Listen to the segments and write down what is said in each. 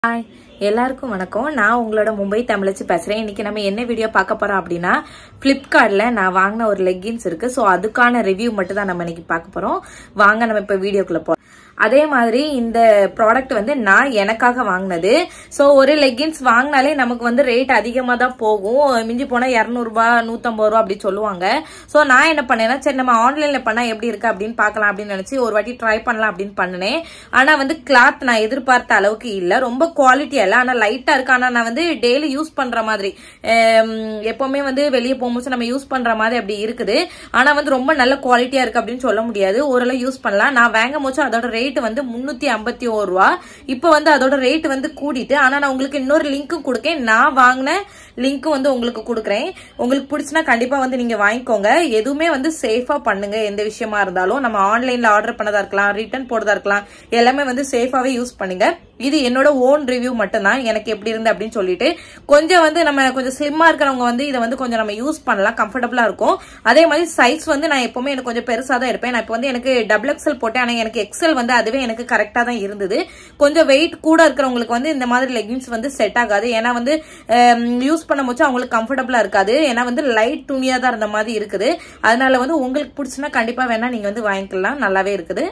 hi எல்லாருக்கும் வணக்கம் நான் உங்களோட மும்பை தமிழச்சி பேசுறேன் இன்னைக்கு நம்ம என்ன வீடியோ பார்க்க போறோம் அப்படின்னா பிளிப்கார்ட்ல நான் வாங்கின ஒரு லெகின்ஸ் இருக்கு ஸோ அதுக்கான ரிவ்யூ மட்டும் தான் நம்ம இன்னைக்கு பார்க்க போறோம் வாங்க நம்ம இப்போ வீடியோக்குள்ள போறோம் அதே மாதிரி இந்த ப்ராடக்ட் வந்து நான் எனக்காக வாங்கினது ஸோ ஒரு லெகின்ஸ் வாங்கினாலே நமக்கு வந்து ரேட் அதிகமாக தான் போகும் மிஞ்சி போனால் இரநூறுபா நூற்றம்பது ரூபா அப்படி சொல்லுவாங்க ஸோ நான் என்ன பண்ணேன்னா சரி நம்ம ஆன்லைனில் பண்ணால் எப்படி இருக்கு அப்படின்னு பார்க்கலாம் அப்படின்னு நினச்சி ஒரு வாட்டி ட்ரை பண்ணலாம் அப்படின்னு பண்ணினேன் ஆனால் வந்து கிளாத் நான் எதிர்பார்த்த அளவுக்கு இல்லை ரொம்ப குவாலிட்டியா இல்லை ஆனால் லைட்டாக இருக்கு ஆனால் நான் வந்து டெய்லி யூஸ் பண்ணுற மாதிரி ஹம், எப்பவுமே வந்து வெளியே போகும்போது நம்ம யூஸ் பண்ணுற மாதிரி அப்படி இருக்குது ஆனால் வந்து ரொம்ப நல்ல குவாலிட்டியா இருக்கு அப்படின்னு சொல்ல முடியாது ஓரளவு யூஸ் பண்ணலாம் நான் வாங்கும் போது அதோட ரேட் வந்து முந்நூற்றி ஐம்பத்தி ஒரு ரூபா இப்போ வந்து அதோட ரேட் வந்து கூடிட்டு ஆனால் நான் உங்களுக்கு இன்னொரு லிங்க்கும் கொடுக்கேன் நான் வாங்கின லிங்க்கும் வந்து உங்களுக்கு கொடுக்குறேன் உங்களுக்கு பிடிச்சுன்னா கண்டிப்பாக வந்து நீங்கள் வாங்கிக்கோங்க எதுவுமே வந்து சேஃபாக பண்ணுங்க எந்த விஷயமா இருந்தாலும் நம்ம ஆன்லைனில் ஆர்டர் பண்ணதா இருக்கலாம் ரிட்டர்ன் போடுறதா இருக்கலாம் எல்லாமே வந்து சேஃபாகவே யூஸ் பண்ணுங்க இது என்னோட ஓன் ரிவ்யூ மட்டும்தான் எனக்கு எப்படி இருந்து அப்படின்னு சொல்லிட்டு கொஞ்சம் வந்து நம்ம கொஞ்சம் ஸ்லிம்மா இருக்கிறவங்க வந்து இதை வந்து கொஞ்சம் நம்ம யூஸ் பண்ணலாம் கம்ஃபர்டபுளா இருக்கும் அதே மாதிரி சைஸ் வந்து நான் எப்பவுமே எனக்கு கொஞ்சம் பெருசா தான் இருப்பேன் நான் இப்போ வந்து எனக்கு டபுள் எக்ஸல் போட்டேன் ஆனால் எனக்கு எக்ஸல் வந்து அதுவே எனக்கு கரெக்டாக தான் இருந்தது கொஞ்சம் வெயிட் கூட இருக்கிறவங்களுக்கு வந்து இந்த மாதிரி லெகின்ஸ் வந்து செட் ஆகாது ஏன்னா வந்து யூஸ் பண்ண போச்சு அவங்களுக்கு கம்ஃபர்டபுளா இருக்காது ஏன்னா வந்து லைட் துணியா தான் இருந்த மாதிரி இருக்குது அதனால வந்து உங்களுக்கு பிடிச்சுன்னா கண்டிப்பா வேணா நீங்க வந்து வாங்கிக்கலாம் நல்லாவே இருக்குது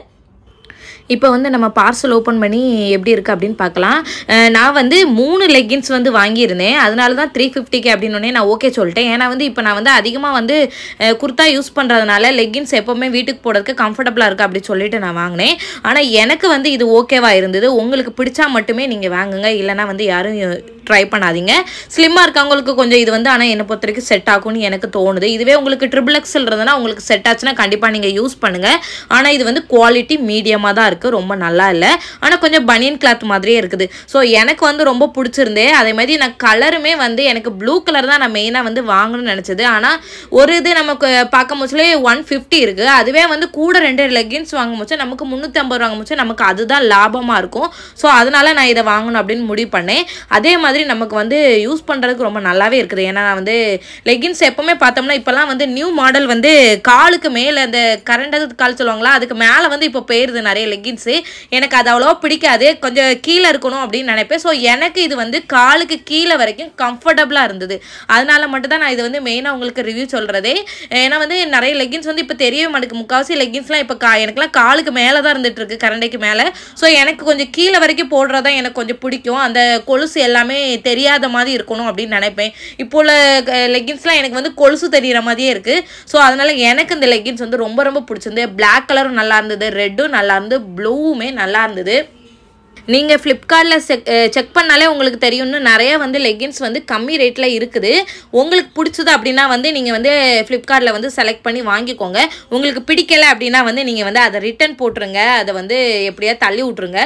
இப்போ வந்து நம்ம பார்சல் ஓப்பன் பண்ணி எப்படி இருக்குது அப்படின்னு பார்க்கலாம் அஹ் நான் வந்து மூணு லெகின்ஸ் வந்து வாங்கியிருந்தேன் அதனால தான் த்ரீ ஃபிஃப்டிக்கு அப்படின்னு நான் ஓகே சொல்லிட்டேன் ஏன்னா வந்து இப்போ நான் வந்து அதிகமாக வந்து அஹ் குர்தா யூஸ் பண்ணுறதுனால லெகின்ஸ் எப்போவுமே வீட்டுக்கு போடுறதுக்கு கம்ஃபர்டபுளாக இருக்குது அப்படி சொல்லிட்டு நான் வாங்கினேன் ஆனால் எனக்கு வந்து இது ஓகேவா இருந்தது உங்களுக்கு பிடிச்சா மட்டுமே நீங்கள் வாங்குங்க இல்லைனா வந்து யாரும் ட்ரை பண்ணாதீங்க ஸ்லிம்மாக இருக்கவங்களுக்கு கொஞ்சம் இது வந்து ஆனால் என்னை பொறுத்த வரைக்கும் செட் ஆகும்னு எனக்கு தோணுது இதுவே உங்களுக்கு ட்ரிபிள் எக்ஸல் இருந்ததுன்னா உங்களுக்கு செட் ஆச்சுன்னா கண்டிப்பாக நீங்கள் யூஸ் பண்ணுங்கள் ஆனால் இது வந்து குவாலிட்டி மீடியமாக தான் இருக்குது ரொம்ப நல்லா இல்லை ஆனால் கொஞ்சம் பனியன் கிளாத் மாதிரியே இருக்குது ஸோ எனக்கு வந்து ரொம்ப பிடிச்சிருந்தே அதே மாதிரி நான் கலருமே வந்து எனக்கு ப்ளூ கலர் தான் நான் மெயினாக வந்து வாங்கணும்னு நினச்சது ஆனால் ஒரு இது நமக்கு பார்க்கும் போச்சுலே ஒன் ஃபிஃப்டி இருக்குது அதுவே வந்து கூட ரெண்டு லெகின்ஸ் வாங்கும் போச்சு நமக்கு முந்நூற்றி ஐம்பது வாங்கும் போச்சு நமக்கு அதுதான் லாபமாக இருக்கும் ஸோ அதனால நான் இதை வாங்கணும் அப்படின்னு முடிவு பண்ணேன் அதே மாதிரி நமக்கு வந்து யூஸ் பண்ணுறதுக்கு ரொம்ப நல்லாவே இருக்குது ஏன்னா நான் வந்து லெகின்ஸ் எப்பவுமே பார்த்தோம்னா இப்போல்லாம் வந்து நியூ மாடல் வந்து காலுக்கு மேலே அந்த கரண்டது கால் சொல்லுவாங்களா அதுக்கு மேலே வந்து இப்போ போயிருது நிறைய லெகின்ஸு எனக்கு அது அவ்வளோவா பிடிக்காது கொஞ்சம் கீழே இருக்கணும் அப்படின்னு நினைப்பேன் ஸோ எனக்கு இது வந்து காலுக்கு கீழே வரைக்கும் கம்ஃபர்டபுளாக இருந்தது அதனால மட்டும் தான் நான் இது வந்து மெயினாக உங்களுக்கு ரிவ்யூ சொல்கிறதே ஏன்னா வந்து நிறைய லெகின்ஸ் வந்து இப்போ தெரியவே மாட்டேங்குது முக்கால்வாசி லெகின்ஸ்லாம் இப்போ கா எனக்குலாம் காலுக்கு மேலே தான் இருந்துட்டு இருக்கு கரண்டைக்கு மேலே ஸோ எனக்கு கொஞ்சம் கீழே வரைக்கும் போடுறதா எனக்கு கொஞ்சம் பிடிக்கும் அந்த கொலுசு எல்லாமே தெரியாத மாதிரி இருக்கணும் அப்படின்னு நினைப்பேன் இப்போ உள்ள லெகின்ஸ்லாம் எனக்கு வந்து கொலுசு தெரியிற மாதிரியே இருக்கு ஸோ அதனால எனக்கு இந்த லெகின்ஸ் வந்து ரொம்ப ரொம்ப பிடிச்சிருந்து Black கலரும் நல்லா இருந்தது ரெட்டும் நல்லா இருந்தது ப்ளூவுமே நல்லா இருந்தது நீங்கள் ஃப்ளிப்கார்ட்டில் செக் செக் பண்ணாலே உங்களுக்கு தெரியும்னு நிறைய வந்து லெகின்ஸ் வந்து கம்மி ரேட்டில் இருக்குது உங்களுக்கு பிடிச்சது அப்படின்னா வந்து நீங்கள் வந்து ஃப்ளிப்கார்ட்டில் வந்து செலக்ட் பண்ணி வாங்கிக்கோங்க உங்களுக்கு பிடிக்கல அப்படின்னா வந்து நீங்கள் வந்து அதை ரிட்டர்ன் போட்டுருங்க அதை வந்து எப்படியா தள்ளி விட்ருங்க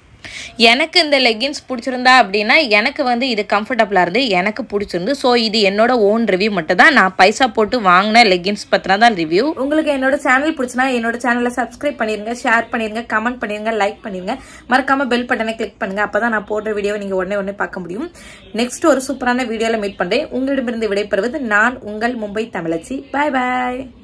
எனக்கு இந்த லெகின்ஸ் பிடிச்சிருந்தா அப்படின்னா எனக்கு வந்து இது கம்ஃபர்டபுளாக இருந்து எனக்கு பிடிச்சிருந்து ஸோ இது என்னோட ஓன் ரிவ்யூ மட்டும் தான் நான் பைசா போட்டு வாங்கின லெகின்ஸ் பற்றினா தான் ரிவ்யூ உங்களுக்கு என்னோட சேனல் பிடிச்சினா என்னோட சேனலை சப்ஸ்கிரைப் பண்ணிருங்க ஷேர் பண்ணிருங்க கமெண்ட் பண்ணிருங்க லைக் பண்ணிருங்க மறக்காம பெல் பட்டனை கிளிக் பண்ணுங்க அப்பதான் நான் போடுற வீடியோவை நீங்க உடனே உடனே பார்க்க முடியும் நெக்ஸ்ட் ஒரு சூப்பரான வீடியோல மீட் பண்றேன் உங்களிடமிருந்து விடைபெறுவது நான் உங்கள் மும்பை தமிழச்சி பாய் பாய்